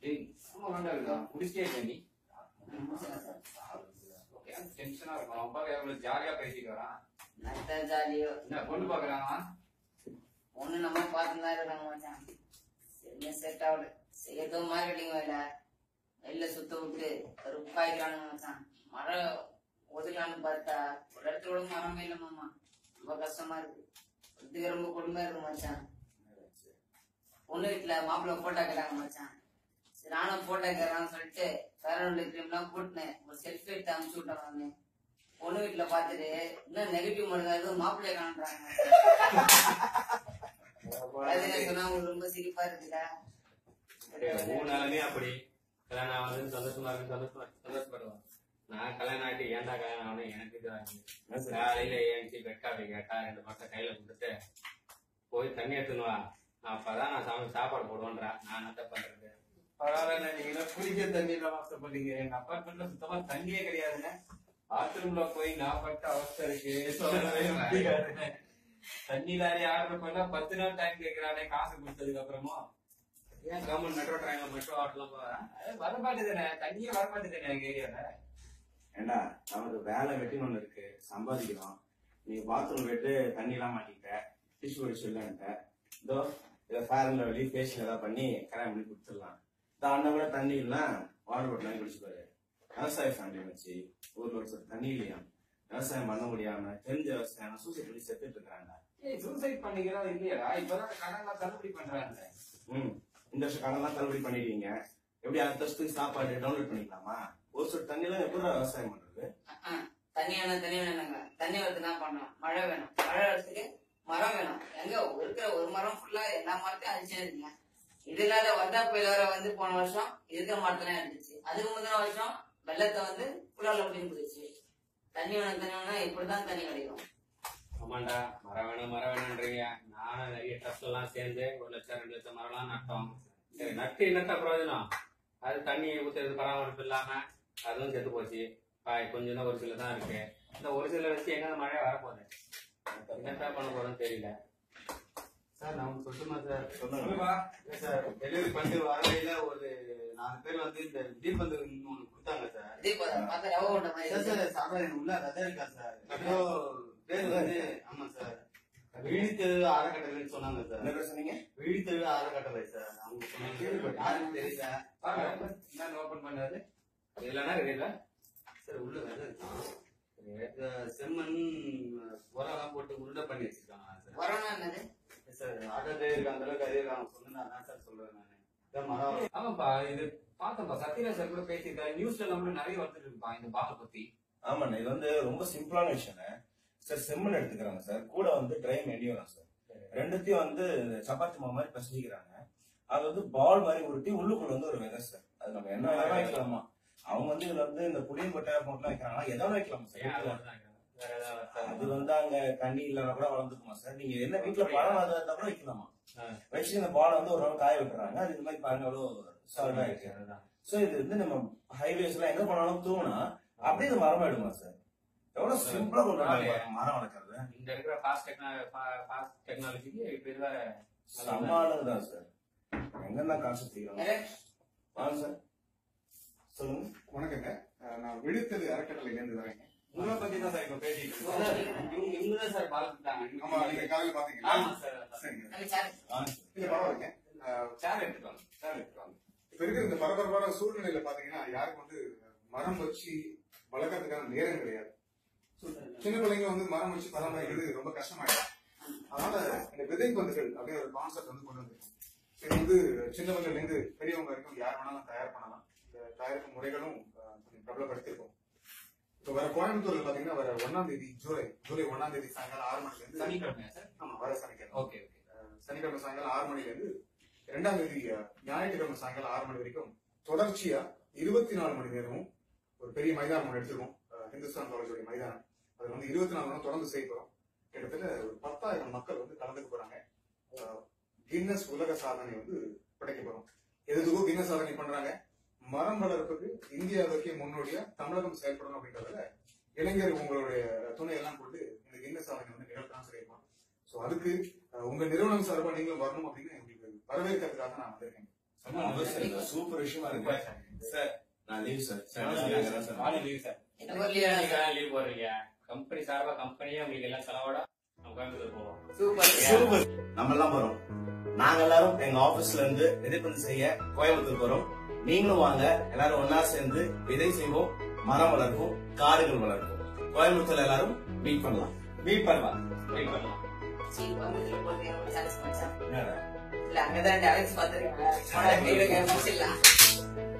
டேய் சும்மா வேண்டாம்டா முடிச்சிட்டே இருக்க நீ முடிச்சுங்க சார் ஓகே டென்ஷனா இருக்கும் அவன் பாக்க எவ்வளவு ஜாலியா பேசிட்டு வரான் நட்ட ஜாலியோ என்ன பொண்ணு பாக்குறானா ஒண்ணு நம்ம பார்த்துதான் இருக்காங்க மச்சான் சரியா செட் ஆகுது செய்யறதும் மார்க்கெட்டிங் வேலை வெளில சுத்த விட்டு ருப்பாய்க்கிறானுங்க மச்சான் மழை ஒதுக்கலான்னு பார்த்தா ஒரு இடத்துல கூட மரமே இல்லை மாமா ரொம்ப கஷ்டமா இருக்கு இதுக்கு ரொம்ப கொடுமையா இருக்கு மச்சான் பொண்ணு வீட்டுல மாப்பிள்ளை போட்டோ கேட்டாங்க மச்சான் சரி நானும் போட்டோ கேட்கறான்னு சொல்லிட்டு ஃபேரன் கிரீம்லாம் போட்டுனேன் ஒரு செல்ஃபி எடுத்து அனுப்பிச்சு விட்டேன் நானு பொண்ணு வீட்டுல பாத்துட்டு இன்னும் நெகட்டிவ் மட்டும் எதுவும் மாப்பிள்ளைய காண்றாங்க அதுல சொன்னா உங்களுக்கு ரொம்ப சிரிப்பா இருக்குடா மூணு நாளுமே அப்படி கல்யாணம் வந்து சந்தோஷமா இருக்கு சந்தோஷமா சந்தோஷப்படுவான் நான் கல்யாணம் ஆகிட்டு ஏன்டா கல்யாணம் ஆகணும் எனக்கு இது ஆகுது காலையில ஏஞ்சி பெட் காஃபி கேட்டா ரெண்டு மாசம் கையில கொடுத்துட்டு போய் தண்ணி எடுத்துன்னு வா அப்பதான் நான் சமைச்சு சாப்பாடு போடுவேன்றா நான் என்ன பண்றது பரவாயில்ல நீங்க குடிக்க தண்ணியில வாசப்படுறீங்க எங்க அப்பார்ட்மெண்ட்ல சுத்தமா தண்ணியே கிடையாதுங்க பாத்ரூம்ல போய் நான் பட்ட அவஸ்தை இருக்கு சொல்லவே முடியாது தண்ணி லாரி ஆர்டர் பண்ணா பத்து நாள் டைம் கேக்குறானே காசு கொடுத்ததுக்கு அப்புறமா ஏன் கவர்மெண்ட் மெட்ரோ ட்ரெயின்ல மெட்ரோ ஆட்டெல்லாம் போறேன் அது வரமாட்டேதுண்ணே தண்ணியே வரமாட்டேதுண்ணே எங்க ஏரியால ஏண்டா நமக்கு வேலை வெட்டின்னு ஒண்ணு இருக்கு சம்பாதிக்கிறோம் நீ பாத்ரூம் போயிட்டு தண்ணி எல்லாம் மாட்டிக்கிட்ட டிஷ்யூ வச்சு இல்லைன்ட்ட இதோ இதை ஃபேர் அண்ட் லவ்லி ஃபேஷியல் ஏதாவது பண்ணி கல்யாணம் பண்ணி கொடுத்துடலாம் இந்த அண்ணன் கூட தண்ணி இல்லைன்னா வாட்டர் பாட்டில் வாங்கி குடிச்சுப்பாரு விவசாய ஃபேமிலி வச்சு ஊர்ல ஒரு சில தண்ணி இல்லையா விவசாயம் பண்ண முடியாம தெரிஞ்ச விவசாயம் சூசைட் பண்ணி செத்துட்டு இருக்கிறாங்க ஏய் சூசைட் பண்ணிக்கிறோம் இல்லையாடா இப்பதான் கடன்லாம் தள்ளுபடி பண்றாங்க ம் இந்த வருஷம் கடன்லாம் தள்ளுபடி பண்ணிடுவீங்க எப்படி அடுத்த வருஷத்துக்கு சாப்பாடு டவுன்லோட் பண்ணிக்கலாமா ஒரு சில தண்ணிலாம் எப்படி விவசாயம் பண்றது அஹ், தண்ணி வேணும் தண்ணி வேணுங்க தண்ணி வரது என்ன பண்ணணும் மழை வேணும் மழை வரதுக்கு மரம் வேணும் எங்க இருக்கிற ஒரு மரம் ஃபுல்லா எல்லா மரத்தையும் அழிச்சிருந்தீங்க இதனால வந்தா புயல் வர வந்து போன வருஷம் இருக்கிற மரத்தெல்லாம் இருந்துச்சு அதுக்கு முந்தின வருஷம் வெள்ளத்தை வந்து புலால முடிஞ்சு போயிடுச்சு தண்ணி வேணும் தண்ணி வேணும் இப்படிதான் தண்ணி கிடைக்கும் ஆமாண்டா மரம் வேணும் மரம் வேணும்ன்றீங்க நானும் நிறைய ட்ரஸ்ட் எல்லாம் சேர்ந்து ஒரு லட்சம் ரெண்டு லட்சம் மரம்லாம் நட்டோம் சரி நட்டு என்னத்த பிரயோஜனம் அது தண்ணி ஊத்துறது பராமரிப்பு இல்லாம அதுவும் செத்து போச்சு பாய் கொஞ்சம் தான் ஒரு சில தான் இருக்கு இந்த ஒரு சில வச்சு எங்க மழை வரப்போகுது என்னத்தா பண்ண போறோம்னு தெரியல சார் நான் ஒண்ணு சொல்லட்டுமா சார் சொல்லுங்க இல்ல சார் டெலிவரி பண்ணிட்டு வரவையில ஒரு நாலு பேர் வந்து இந்த தீபந்து ஒண்ணு கொடுத்தாங்க சார் இதே போல பார்த்தா ரவ உண்ட மாதிரி சார் இருக்கு. சார் சாப்பிட எனக்கு உள்ள கதை இருக்கா சார் ஏதோ பேர் வந்து ஆமா சார் விழித்தெழு அறக்கட்டளைன்னு சொன்னாங்க சார் என்ன பேர் சொன்னீங்க விழித்தெழு அறக்கட்டளை சார் அவங்க சொன்னாங்க யாருன்னு தெரியல என்ன ஓபன் பண்ணாரு இதுல என்ன இருக்குல்ல சார் உள்ள வேலை இருக்கு. இந்த செம்மண் உரம் போட்டு உருண்டை பண்ணி வச்சிருக்காங்க சார் வரணும் என்னது சார் ஆட்டோ இருக்க அந்த அளவுக்கு அதே இருக்காங்க சொன்னா அதான் சார் சொல்றேன் நான் இதான் மரம் ஆமாப்பா இது பார்த்தப்பா சத்யராஜ் சார் கூட பேசியிருக்காரு நியூஸ்ல நம்மளும் நிறைய வந்துட்டு இருப்பா இந்த பாலை பத்தி ஆமாண்ணா இது வந்து ரொம்ப சிம்பிளான விஷயம்ண்ணே சார் செம்மண் எடுத்துக்கிறாங்க சார் கூட வந்து ட்ரை மெடி வரும் சார் ரெண்டுத்தையும் வந்து இந்த சப்பாத்தி மாவு மாதிரி பசிக்கிறாங்க அது வந்து பால் மாதிரி உருட்டி உள்ளுக்குள்ள வந்து ஒரு விதை சார் அது நம்ம என்ன வேணாலும் வைக்கலாமா அவங்க வந்து இதுல வந்து இந்த புளியும் கொட்டை போட்டுலாம் வைக்கிறாங்களா எதாவது வைக்கலாம் ஏன் சார் அவ்வளவுதான் வேற ஏதாவது அது வந்து அங்க தண்ணி இல்லைன்னா கூட வளர்ந்துக்குமா சார் நீங்க என்ன வீட்டுல பழம் வளர்ந்தா கூட வைக்கலாமா ஆ. வச்சு இந்த பாலை வந்து ஒரு நாள் காய விட்டுறாங்க அது இந்த மாதிரி பாருங்க எவ்வளவு சால்டா இருக்கு அதுதான். சோ இது வந்து நம்ம ஹைவேஸ் எல்லாம் எங்க போனாலும் தூங்கினா அப்படியே இது மரம் ஆயிடுமா சார் எவ்வளவு சிம்பிளா கொண்டு வராங்க பாருங்க மரம் வளர்க்கறது இந்த இருக்கிற ஃபாஸ்ட் டெக்னாலஜி ஃபாஸ்ட் டெக்னாலஜிக்கு இப்ப இதுல சமாளம் தான் சார் எங்கன்னா காசு செய்யறாங்க கரெக்ட் வாங்க சார் சொல்லுங்க வணக்கங்க அஹ் நான் விழுத்தது அறக்கட்டளையில இருந்து வரேங்க உங்களை பத்தி தான் சார் இப்ப பேசிட்டு இருக்கோம் இவங்க இவங்க தான் சார் பார்த்துட்டாங்க ஆமா நீங்க காலையில பாத்தீங்களா ஆமா சார் சரிங்க நம்ம சார் வாங்க சார் இல்ல பரவாயில்லைங்க அஹ் சேர் எடுத்துக்கோங்க சேர் எடுத்துக்கோங்க இப்ப இருக்கிற இந்த பரபரப்பான சூழ்நிலையில பாத்தீங்கன்னா யாருக்கும் வந்து மரம் வச்சு வளர்க்கறதுக்கான நேரம் கிடையாது சின்ன பிள்ளைங்க வந்து மரம் வச்சு பராமரிக்கிறது ரொம்ப கஷ்டமாயிடும் அதனால இந்த விதை பந்துகள் அப்படிங்கிற ஒரு கான்செப்ட் வந்து கொண்டு வந்திருக்கோம் இது வந்து சின்னவங்கல இருந்து பெரியவங்க வரைக்கும் யார் வேணாலும் தயார் பண்ணலாம் இந்த தயாரிப்பு முறைகளும் அஹ், கொஞ்சம் பிரபலப்படுத்திருக்கோம் இப்ப வர கோயம்புத்தூர்ல பாத்தீங்கன்னா வர ஒன்னாம் தேதி ஜூலை ஜூலை ஒன்னாம் தேதி சாயங்காலம் ஆறு மணில இருந்து சனிக்கிழமையா சார் ஆமா வர சனிக்கிழமை ஓகே ஓகே அஹ், சனிக்கிழமை சாயங்காலம் ஆறு மணில இருந்து இரண்டாம் தேதி அஹ், ஞாயிற்றுக்கிழமை சாயங்காலம் ஆறு மணி வரைக்கும் தொடர்ச்சியா இருபத்தி நாலு மணி நேரமும் ஒரு பெரிய மைதானம் ஒன்று எடுத்துருக்கோம் அஹ், ஹிந்துஸ்தான் காலேஜோட மைதானம் அது வந்து இருபத்தி நாலு மணி நேரம் தொடர்ந்து செய்ய போறோம் கிட்டத்தட்ட ஒரு பத்தாயிரம் மக்கள் வந்து கலந்துக்க போறாங்க அஹ், கின்னஸ் உலக சாதனை வந்து படைக்க போறோம் எதுக்கோ கின்னஸ் சாதனை பண்றாங்க மரம் வளர்ப்புக்கு இந்தியாவுக்கே முன்னோடியா தமிழகம் செயல்படணும் அப்படின்றதுல இளைஞர் உங்களுடைய துணை எல்லாம் கொண்டு இந்த கின்னஸ் சாதனை வந்து நிகழ்த்தான் செய்யணும் ஸோ அதுக்கு அஹ், உங்க நிறுவனம் சார்பா நீங்களும் வரணும் அப்படின்னு எங்களுக்கு வரவேற்கிறதுக்காக நான் வந்திருக்கேன் சூப்பர் விஷயமா இருக்கு சார் நான் லீவ் சார் சார் நாங்க தான் சார் நானும் leave sir. எனக்கு ஒரு leave வேணும் சார். லீவ் போடுறீங்க கம்பெனி சார்பா கம்பெனியே உங்களுக்கு எல்லாம் செலவோட நம்ம கோயம்புத்தூர் போவோம் சூப்பர் சூப்பர் நம்ம எல்லாம் போறோம் நாங்க எல்லாரும் எங்க ஆபீஸ்ல இருந்து விதைப்பந்து செய்ய கோயம்புத்தூர் போறோம் நீங்களும் வாங்க எல்லாரும் ஒன்னா சேர்ந்து விதை செய்வோம் மரம் வளர்ப்போம் காடுகள் வளர்ப்போம் கோயம்புத்தூர்ல எல்லாரும் மீட் பண்ணலாம் மீட் பண்ணலாம் வெயிட் பண்ணலாம் சரி கோயம்புத்தூர்ல போறது எனக்கு சான்ஸ் மச்சான் என்னடா? இல்ல அங்கதான் டாலன்ஸ் பாத்துருக்கேன் முடிச்சிடலாம்